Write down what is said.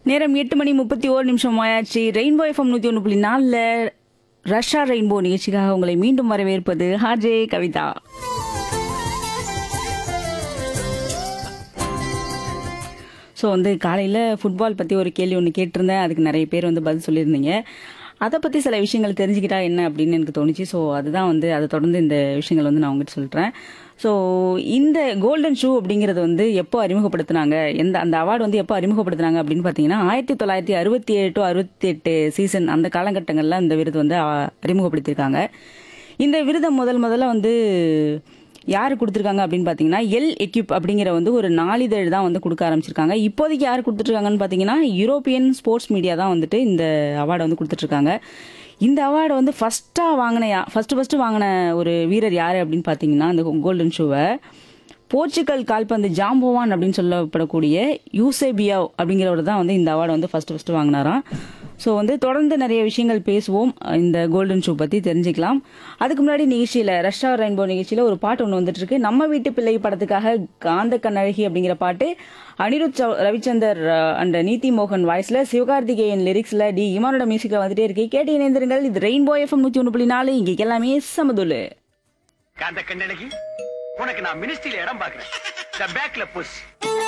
நேரம் எட்டு மணி முப்பத்தி ஓரு நிமிஷம் ஆயாச்சு ரெயின்போ எஃப்எம் நூற்றி ஒன்று புள்ளி நாலில் ரஷ்யா ரெயின்போ நிகழ்ச்சிக்காக உங்களை மீண்டும் வரவேற்பது ஹாஜே கவிதா ஸோ வந்து காலையில் ஃபுட்பால் பற்றி ஒரு கேள்வி ஒன்று கேட்டிருந்தேன் அதுக்கு நிறைய பேர் வந்து பதில் சொல்லியிருந்தீங்க அதை பற்றி சில விஷயங்கள் தெரிஞ்சுக்கிட்டா என்ன அப்படின்னு எனக்கு தோணுச்சு ஸோ அதுதான் வந்து அதை தொடர்ந்து இந்த விஷயங்கள் வந்து நான் உங்ககிட்ட சொல்கிறேன் ஸோ இந்த கோல்டன் ஷூ அப்படிங்கிறது வந்து எப்போ அறிமுகப்படுத்துனாங்க எந்த அந்த அவார்டு வந்து எப்போ அறிமுகப்படுத்துனாங்க அப்படின்னு பார்த்தீங்கன்னா ஆயிரத்தி தொள்ளாயிரத்தி அறுபத்தி ஏழு டு அறுபத்தி எட்டு சீசன் அந்த காலகட்டங்களில் இந்த விருது வந்து அ, அறிமுகப்படுத்தியிருக்காங்க இந்த விருதை முதல் முதல்ல வந்து யார் கொடுத்துருக்காங்க அப்படின்னு பார்த்தீங்கன்னா எல் எக்யூப் அப்படிங்கிற வந்து ஒரு நாளிதழ் தான் வந்து கொடுக்க ஆரம்பிச்சிருக்காங்க இப்போதைக்கு யார் கொடுத்துட்ருக்காங்கன்னு பார்த்தீங்கன்னா யூரோப்பியன் ஸ்போர்ட்ஸ் மீடியா தான் வந்துட்டு இந்த அவார்டை வந்து கொடுத்துட்ருக்காங்க இந்த அவார்டை வந்து ஃபஸ்ட்டாக வாங்கின யா ஃபஸ்ட்டு ஃபஸ்ட்டு வாங்கின ஒரு வீரர் யார் அப்படின்னு பார்த்தீங்கன்னா இந்த கோல்டன் ஷூவை போர்ச்சுகல் கால்பந்து ஜாம்போவான் அப்படின்னு சொல்லப்படக்கூடிய யூசேபியா அப்படிங்கிறவர் தான் வந்து இந்த அவார்டை வந்து ஃபஸ்ட்டு ஃபஸ்ட்டு வாங்கினாராம் ஸோ வந்து தொடர்ந்து நிறைய விஷயங்கள் பேசுவோம் இந்த கோல்டன் ஷூ பற்றி தெரிஞ்சுக்கலாம் அதுக்கு முன்னாடி நிகழ்ச்சியில் ரஷ்யா ரெயின்போ நிகழ்ச்சியில் ஒரு பாட்டு ஒன்று வந்துட்டு இருக்கு நம்ம வீட்டு பிள்ளை படத்துக்காக காந்த கண்ணழகி அப்படிங்கிற பாட்டு அனிருத் சௌ- ரவிச்சந்தர் அண்ட் நீதி மோகன் வாய்ஸில் சிவகார்த்திகேயன் லிரிக்ஸில் டி இமானோட மியூசிக்கில் வந்துட்டே இருக்கு கேட்டு இணைந்திருங்கள் இது ரெயின்போ எஃப்எம் நூற்றி ஒன்று புள்ளி நாலு இங்கே எல்லாமே சமதுல்லு காந்த கண்ணழகி உனக்கு நான் மினிஸ்ட்ரியில இடம் பாக்குறேன் த பேக்ல புஷ்